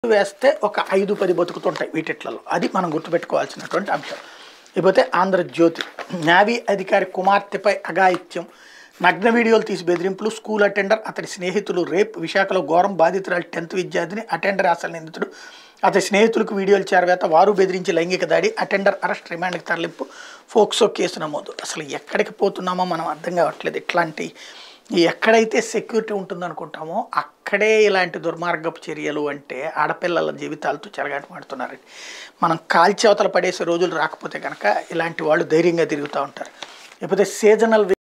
వేస్తే ఒక ఐదు పది బతుకుతుంటాయి వీటిట్లలో అది మనం గుర్తుపెట్టుకోవాల్సినటువంటి అంశం ఇకపోతే ఆంధ్రజ్యోతి నావీ అధికారి కుమార్తెపై అఘాయిత్యం నగ్న వీడియోలు తీసి బెదిరింపులు స్కూల్ అటెండర్ అతడి స్నేహితులు రేప్ విశాఖలో ఘోరం బాధితురాలు టెన్త్ విద్యార్థిని అటెండర్ అసలు నిందితుడు అతడి స్నేహితులకు వీడియోలు చేరవేత వారు బెదిరించి లైంగిక దాడి అటెండర్ అరెస్ట్ రిమాండ్కి తరలింపు ఫోక్సో కేసు నమోదు అసలు ఎక్కడికి పోతున్నామో మనం అర్థం కావట్లేదు ఇట్లాంటి ఈ ఎక్కడైతే సెక్యూరిటీ ఉంటుందనుకుంటామో అక్కడే ఇలాంటి దుర్మార్గపు చర్యలు అంటే ఆడపిల్లల జీవితాలతో చెలగాటమాడుతున్నారండి మనం కాల్చి అవతల పడేసే రోజులు రాకపోతే కనుక ఇలాంటి వాళ్ళు ధైర్యంగా తిరుగుతూ ఉంటారు లేకపోతే సీజనల్